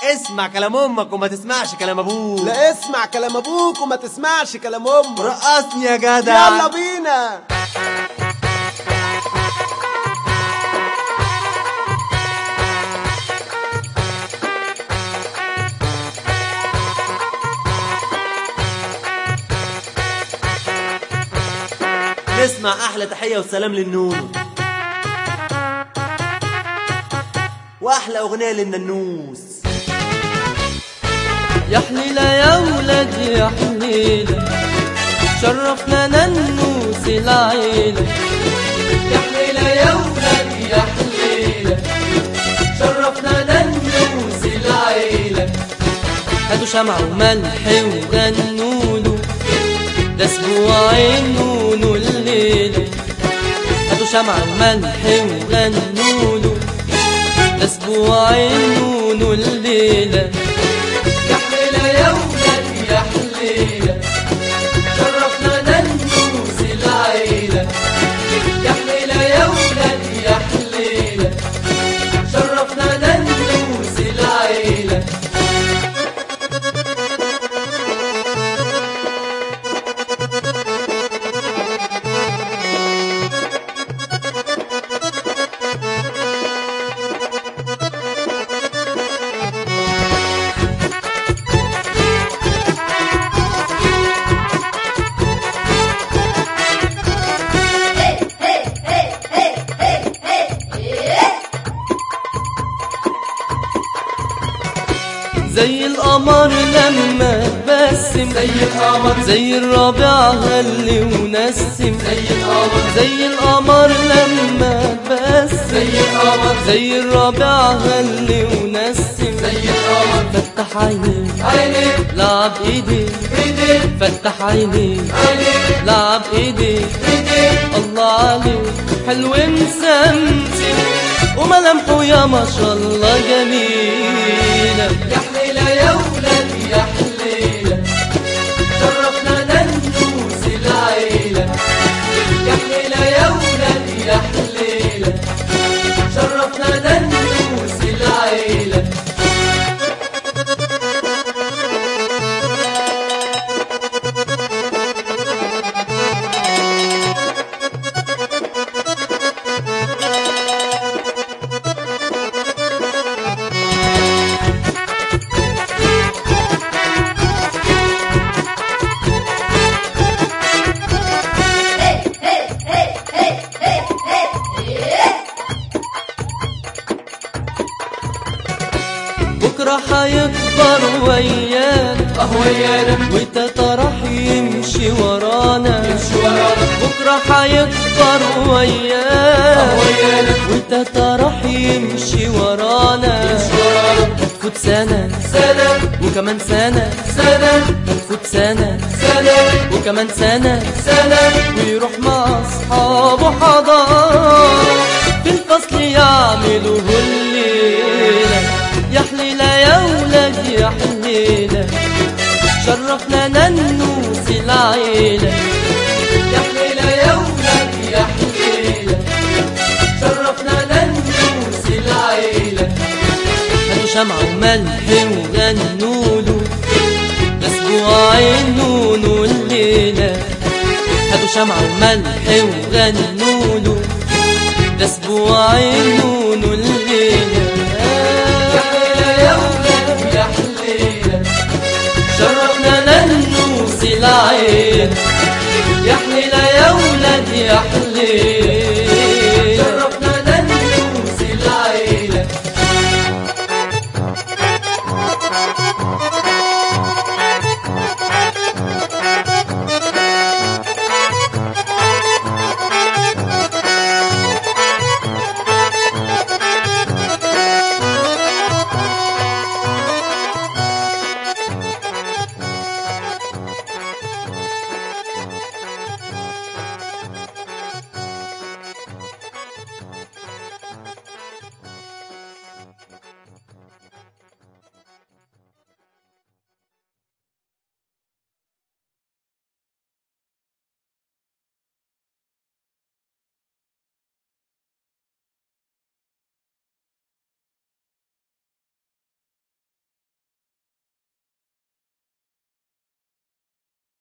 اسمع كلام امك وما تسمعش كلام ابوك لا اسمع كلام ابوك وما تسمعش كلام امك رقصني يا جدع يلا بينا نسمع احلى تحيه وسلام للنونو واحلى اغنيه للننوس يا حليلة يا ولاد يا حليلة شرفنا ننوس العيلة يا حليلة يا ولاد يا حليلة شرفنا ننوس العيلة هاتوا شمع وملح وغنولو ده اسبوعين نونو الليلة هاتوا شمع وملح وغنولو ده اسبوعين نونو الليلة يا حليلة يا ولاد يا حليلة شرفنا ننوس العيلة يا حليلة يا ولاد يا حليلة شرفنا ننوس العيلة زي القمر لما تبسم زي القمر زي الربيع غلي ونسم زي القمر زي القمر لما تبسم زي القمر زي الربيع غلي ونسم زي القمر فتح عينيك عينيك لعب ايديك ايديك فتح عينيك عينيك لعب ايديك ايديك الله عليك حلو مسمسم وملامحه يا ما شاء الله جميلة يا حليلة يا ولاد يا حليلة شرفنا ننوس العيلة يا حليلة يا ولاد يا حليلة شرفنا ننوس العيلة بكرة حيكبر ويانا اه ويانا وتاتا راح يمشي ورانا يمشي ورانا بكرة حيكبر ويانا اه ويانا وتاتا راح يمشي ورانا يمشي ورانا هتفوت سنة سنة وكمان سنة سنة هتفوت سنة سنة وكمان سنة سنة ويروح مع أصحابه حضارة في الفصل يعملوا الليلة يا حليلة يا ولاد يا حليلة شرفنا ننوس العيلة يا حليلة يا ولاد يا حليلة شرفنا ننوس العيلة هاتوا شمع وملح وغنولو ده اسبوعين نونو الليلة هاتوا شمع وملح وغنولو ده اسبوعين نونو الليلة يا حليلة يا ولاد يا حليلة شرفنا ننوس العيلة يا حليلة يا ولاد يا حليلة